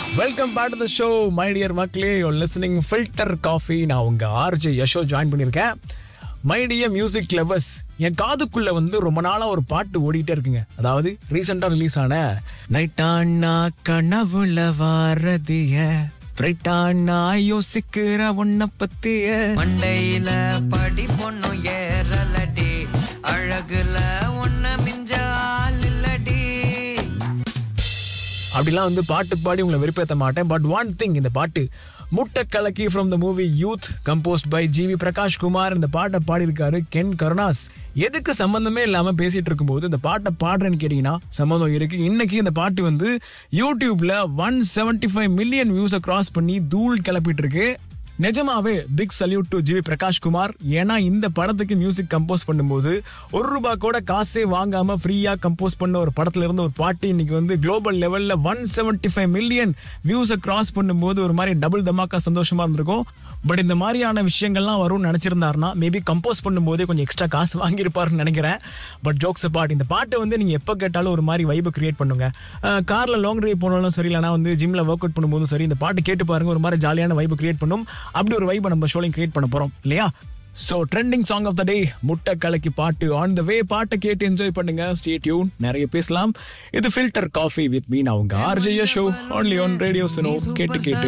welcome back to the show my dear மக்களே you listening filter coffee நான் உங்க R J Yasho join பண்ணியிருக்கேன் my dear music lovers என் காதுக்குள்ள வந்து ரொம்ப நாளா ஒரு பாட்டு ஓடிட்டே இருக்குங்க அதாவது ரீசெண்டா ரிலீஸ் ஆன நைட்டானா கனவுல வாரதிய பிரைட்டானா யோசிக்கிற உன்ன பத்திய மண்டையில படி பொண்ணு ஏறலடி அழகுல ஒன்ன மிஞ்ச ஆள் இல்லடி அப்படிலாம் வந்து பாட்டு பாடி உங்களை வெறுப்பேற்ற மாட்டேன் பட் ஒன் திங் இந்த பாட்டு Muttai Kalakki from the movie Youth composed by G V Prakash Kumar இந்த பாட்டை பாடியிருக்காரு கென் கருணாஸ் எதுக்கு சம்பந்தமே இல்லாம பேசிட்டு இருக்கும்போது இந்த பாட்டை பாடுறேன்னு கேட்டீங்கன்னா சம்மந்தம் இருக்கு இன்னைக்கு இந்த பாட்டு வந்து யூடியூப்ல ஒன் செவன்டி ஃபைவ் மில்லியன் வியூஸை கிராஸ் பண்ணி தூள் கிளப்பிட்டு இருக்கு நிஜமாவே big salute to G V Prakash Kumar ஏன்னா இந்த படத்துக்கு மியூசிக் கம்போஸ் பண்ணும்போது ஒரு ரூபாய் கூட காசே வாங்காம ஃப்ரீயா கம்போஸ் பண்ண ஒரு படத்துல இருந்த ஒரு பாட்டு இன்னைக்கு வந்து குளோபல் லெவல்ல ஒன் செவன்டி ஃபைவ் மில்லியன் வியூஸை கிராஸ் பண்ணும்போது ஒரு மாதிரி டபுள் தமாக்கா சந்தோஷமா இருந்திருக்கும் பட் இந்த மாதிரியான விஷயங்கள்லாம் வரும்னு நினைச்சிருந்தாருன்னா மேபி கம்போஸ் பண்ணும்போதே கொஞ்சம் எக்ஸ்ட்ரா காசு வாங்கியிருப்பாருன்னு நினைக்கிறேன் பட் ஜோக்ஸ் பாட் இந்த பாட்டை வந்து நீங்க எப்போ கேட்டாலும் ஒரு மாதிரி வைபை கிரியேட் பண்ணுங்க கார்ல லாங் டிரைவ் போனாலும் சரி இல்லைனா வந்து ஜிம்ல ஒர்க் அவுட் பண்ணும்போதும் சரி இந்த பாட்டு கேட்டு பாருங்க ஒரு மாதிரி ஜாலியான வைபை கிரியேட் பண்ணும் அப்படி ஒரு வைபை நம்ம ஷோலையும் கிரியேட் பண்ண போறோம் இல்லையா so trending song of the day Muttai Kalakki பாட்டு ஆன் த வே பாட்டை கேட்டு என்ஜாய் பண்ணுங்க ஸ்டே டியூன் நிறைய பேசலாம் இது ஃபில்டர் காஃபி வித் மீன் அவங்க R J show only on radio Suno கேட்டு கேட்டு